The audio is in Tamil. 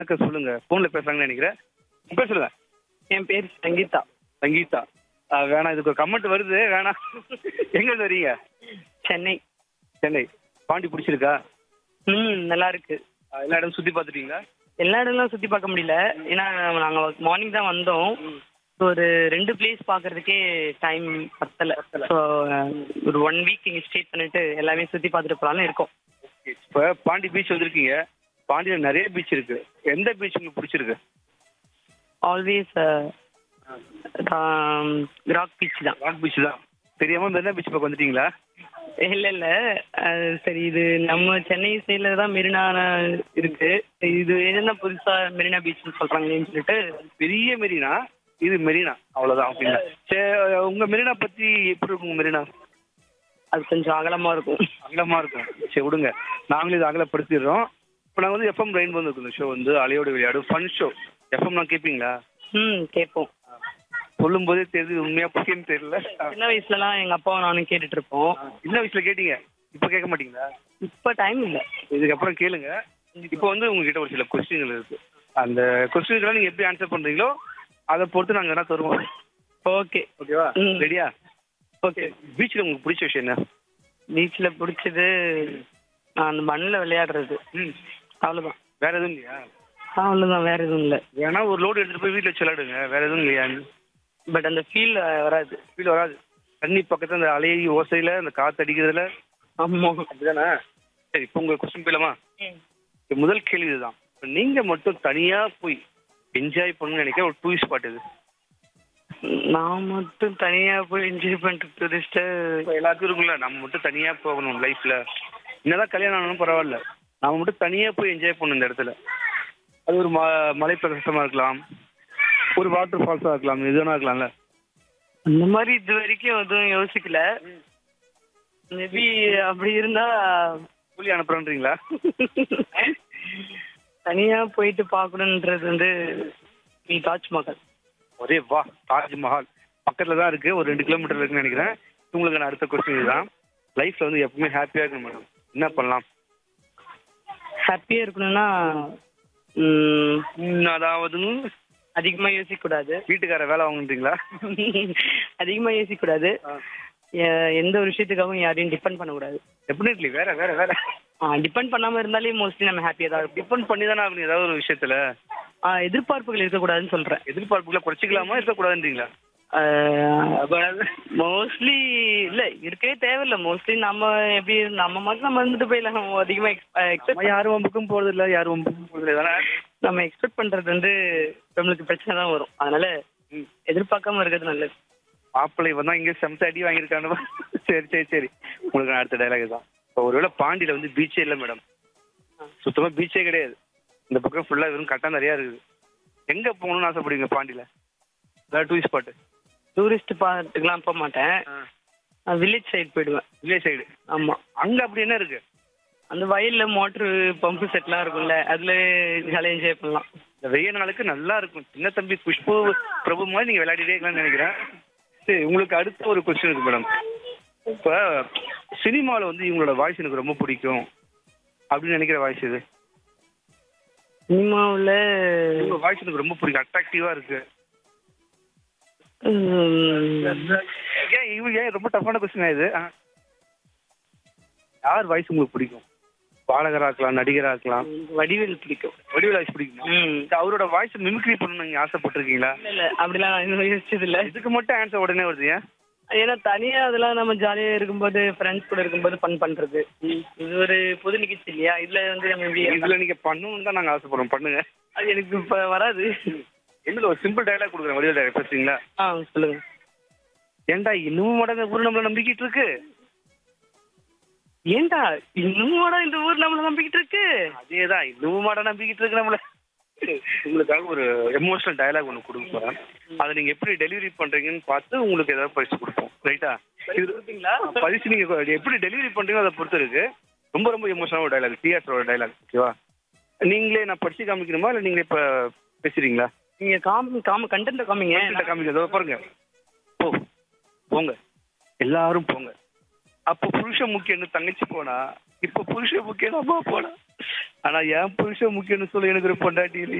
வணக்கம் சொல்லுங்க போன்ல பேசுறாங்கன்னு நினைக்கிறேன் உங்க பேர் சொல்லுங்க என் பேர் சங்கீதா சங்கீதா ஆ, வேணாம் இதுக்கு ஒரு கமெண்ட் வருது வேணாம் எங்க இருந்து வரீங்க சென்னை சென்னை பாண்டி பிடிச்சிருக்கா ம் நல்லா இருக்கு ஆ, எல்லா இடமும் சுத்தி பார்த்துட்டீங்களா எல்லா இடம்லாம் சுத்தி பார்க்க முடியல ஏன்னா நாங்க மார்னிங் தான் வந்தோம் ஒரு ரெண்டு பிளேஸ் பார்க்கறதுக்கே டைம் பத்தல ஸோ ஒரு ஒன் வீக் இங்கே ஸ்டே பண்ணிட்டு எல்லாமே சுத்தி பார்த்துட்டு போலாம்னு இருக்கோம் இப்போ பாண்டி பீச் வந்திருக்கீங்க பாண்டியில நிறைய பீச் இருக்கு எந்த பீச் உங்களுக்கு பிடிச்சிருக்கு ஆல்வேஸ் ராக் பீச் தான் ராக் பீச் தான் தெரியாம மெரினா பீச் பக்கம் வந்துட்டீங்களா இல்ல இல்ல அஹ் சரி இது நம்ம சென்னை சைடுல தான் மெரினா இருக்கு இது என்ன புதுசா மெரினா பீச்னு சொல்றாங்களேன்னு சொல்லிட்டு பெரிய மெரினா இது மெரினா அவ்வளவுதான் அப்படிங்களா சரி உங்க மெரினா பத்தி எப்படி இருக்கும் உங்க மெரினா அது கொஞ்சம் அகலமா இருக்கும் அகலமா இருக்கும் சரி விடுங்க நாங்களும் இதை அகலப்படுத்திடுறோம் இப்போ நாங்கள் வந்து எஃப்எம் ரெயின் வந்து இந்த ஷோ வந்து அலையோட விளையாடு ஃபன் ஷோ எஃப்எம் நான் கேட்பீங்களா ம் கேட்போம் சொல்லும் போதே தெரியுது உண்மையா பொய்ன்னு தெரியல சின்ன வயசுலலாம் எங்க அப்பாவும் நானும் கேட்டுட்டு இருப்போம் சின்ன வயசுல கேட்டீங்க இப்போ கேட்க மாட்டீங்களா இப்ப டைம் இல்ல இதுக்கப்புறம் கேளுங்க இப்போ வந்து உங்ககிட்ட ஒரு சில கொஸ்டின்கள் இருக்கு அந்த கொஸ்டின்களை நீங்க எப்படி ஆன்சர் பண்றீங்களோ அதை பொறுத்து நாங்க என்ன தருவோம் ஓகே ஓகேவா ம். ரெடியா ஓகே பீச்சில் உங்களுக்கு பிடிச்ச விஷயம் என்ன பீச்ல பிடிச்சது நான் அந்த மண்ணில் விளையாடுறது ம் அவ்வளவுதான் வேற எதுவும் இல்லையா அவ்வளவுதான் வேற எதுவும் இல்ல வேணா ஒரு லோடு எடுத்துட்டு போய் வீட்டில் வச்சு விளையாடுங்க வேற எதுவும் இல்லையா பட் அந்த ஃபீல் வராது ஃபீல் வராது தண்ணி பக்கத்துல அந்த அலை ஓசையில அந்த காத்து அடிக்கிறதுல ஆமா அப்படிதானே சரி இப்போ உங்க கொஸ்டின் போயிடலாமா இப்ப முதல் கேள்வி இதுதான் இப்ப நீங்க மட்டும் தனியா போய் என்ஜாய் பண்ணணும்னு நினைக்கிற ஒரு டூரிஸ்ட் ஸ்பாட் இது நான் மட்டும் தனியா போய் என்ஜாய் பண்ணிட்டு டூரிஸ்ட் இப்போ எல்லாத்துக்கும் இருக்கும்ல நம்ம மட்டும் தனியா போகணும் லைஃப்ல என்னதான் கல்யாணம் ஆனாலும் பரவாயில்ல நாம மட்டும் தனியா போய் என்ஜாய் பண்ணணும் இந்த இடத்துல அது ஒரு ம மலை பிரதேசமா இருக்கலாம் ஒரு வாட்டர் ஃபால்ஸா இருக்கலாம் எது வேணா இருக்கலாம்ல அந்த மாதிரி இது வரைக்கும் எதுவும் யோசிக்கல மேபி அப்படி இருந்தா கூலி அனுப்புறேன்றீங்களா தனியா போயிட்டு பார்க்கணுன்றது வந்து நீ தாஜ்மஹால் ஒரே வா தாஜ்மஹால் பக்கத்துல தான் இருக்கு ஒரு ரெண்டு கிலோமீட்டர் இருக்குன்னு நினைக்கிறேன் உங்களுக்கு நான் அடுத்த கொஸ்டின் இதுதான் லைஃப்ல வந்து எப்பவுமே ஹாப்பியா இருக்கணும் மேடம் என்ன பண்ணலாம் ஹாப்பியா இருக்கணும்னா ம், ம், அதாவது அதிகமா யோசிக்க கூடாது வீட்டுக்கார வேலை வாங்கன்றீங்களா அதிகமா யோசிக்க கூடாது எ- எந்த ஒரு விஷயத்துக்காகவும் யாரையும் டிபெண்ட் பண்ணக்கூடாது டெஃபினெட்லி வேற வேற வேற டிபெண்ட் பண்ணாம இருந்தாலே மோஸ்ட்லி நம்ம ஹாப்பியா தான் இருப்போம் டிபெண்ட் பண்ணி தானே ஆகணும் ஏதாவது ஒரு விஷயத்துல ஆ, எதிர்பார்ப்புகள் இருக்கக்கூடாதுன்னு சொல்றேன் எதிர்பார்ப்புகளை குறைச்சிக்கலாமா இருக்கக்கூடாதுன்றீங்களா மோஸ்ட்லி இல்ல இருக்கவே தேவையில்ல மோஸ்ட்லி நம்ம எப்படி நம்ம மட்டும் நம்ம இருந்துட்டு போயிடலாம் நம்ம அதிகமா நம்ம எக்ஸ்பெக்ட் யாரும் வம்புக்கும் போறது இல்ல யாரும் வம்புக்கும் போறது இல்ல தானே நம்ம எக்ஸ்பெக்ட் பண்றது வந்து நம்மளுக்கு பிரச்சனை தான் வரும் அதனால ம். எதிர்பார்க்காம இருக்கிறது நல்லது மாப்பிள்ளை வந்தா இங்க செமத்த அடி வாங்கியிருக்கானு சரி சரி சரி உங்களுக்கு நான் அடுத்த டைலாக் தான் இப்போ ஒருவேளை பாண்டியில வந்து பீச்சே இல்லை மேடம் சுத்தமா பீச்சே கிடையாது இந்த பக்கம் ஃபுல்லா வெறும் கட்டா நிறையா இருக்குது எங்க போகணும்னு ஆசைப்படுவீங்க பாண்டியில ஏதாவது டூரிஸ்ட் ஸ்பாட்டு டூரிஸ்ட் பார்த்துக்கலாம் போக மாட்டேன் வில்லேஜ் சைடு போயிடுவேன் வில்லேஜ் சைடு ஆமா அங்க அப்படி என்ன இருக்கு அந்த வயல்ல மோட்ரு பம்பு செட்லாம் இருக்கும்ல அதுல ஜாலியாக என்ஜாய் பண்ணலாம் இந்த வெய்ய நாளுக்கு நல்லா இருக்கும் சின்ன தம்பி குஷ்பு பிரபு மாதிரி நீங்க விளையாடிட்டே இருக்கலாம்னு நினைக்கிறேன் சரி உங்களுக்கு அடுத்த ஒரு கொஸ்டின் இருக்கு மேடம் இப்ப சினிமாவில் வந்து இவங்களோட வாய்ஸ் எனக்கு ரொம்ப பிடிக்கும் அப்படின்னு நினைக்கிற வாய்ஸ் இது சினிமாவில் உங்க வாய்ஸ் எனக்கு ரொம்ப பிடிக்கும் அட்ராக்டிவா இருக்கு ஏன் இவங்க ஏன் ரொம்ப டஃப்பான கொஸ்டின் இது ஆ. யார் வாய்ஸ் உங்களுக்கு பிடிக்கும் பாடகரா இருக்கலாம் நடிகரா இருக்கலாம் வடிவேல் பிடிக்கும் வடிவேல் வாய்ஸ் பிடிக்குமா ம் இந்த அவரோட வாய்ஸ் மிமிக்ரி பண்ணணும்னு நீங்க ஆசைப்பட்டிருக்கீங்களா இல்ல இல்ல அப்படிலாம் நான் இன்னும் யோசிச்சது இல்ல இதுக்கு மட்டும் ஆன்சர் உடனே வருது ஏன் ஏன்னா தனியா அதெல்லாம் நம்ம ஜாலியா இருக்கும்போது ஃப்ரெண்ட்ஸ் கூட இருக்கும்போது ஃபன் பண்றது இது ஒரு பொது நிகழ்ச்சி இல்லையா இதுல வந்து நம்ம எப்படி இதுல நீங்க பண்ணணும்னு தான் நாங்க ஆசைப்படுறோம் பண்ணுங்க அது எனக்கு இப்ப வராது என்னது ஒரு சிம்பிள் டயலாக் கொடுக்குறேன் வடிவேல் டயலாக் பேசுறீங்களா ஆ சொல்லுங்க ஏன்டா இன்னமும் மடங்க ஊர் நம்மள நம்பிக்கிட்டு இருக்கு ஏன்டா இன்னுமாடா இந்த ஊர் நம்மள நம்பிக்கிட்டு இருக்கு அதேதான் இன்னமும் மாட நம்பிக்கிட்டு இருக்கு நம்மள உங்களுக்காக ஒரு எமோஷனல் டயலாக் ஒன்று கொடுக்க போறேன் அதை நீங்க எப்படி டெலிவரி பண்றீங்கன்னு பார்த்து உங்களுக்கு ஏதாவது பரிசு கொடுப்போம் ரைட்டா இது கொடுப்பீங்களா? பரிசு நீங்க எப்படி டெலிவரி பண்றீங்களோ அதை பொறுத்து இருக்கு ரொம்ப ரொம்ப எமோஷனல் ஒரு டைலாக் டிஆர்ஸோட டைலாக் ஓகேவா நீங்களே நான் படிச்சு காமிக்கணுமா இல்லை நீங்க இப்ப பேசுறீங்களா நீங்க காமி காம கண்டென்ட் காமிங்க இல்ல காமிக்க பாருங்க போ போங்க எல்லாரும் போங்க அப்போ புருஷன் முக்கியம்னு தங்கச்சி போனா இப்போ புருஷன் முக்கியம் அம்மா போனா ஆனா என் புருஷன் முக்கியம்னு சொல்லி எனக்கு ஒரு பொண்டாட்டி இல்லை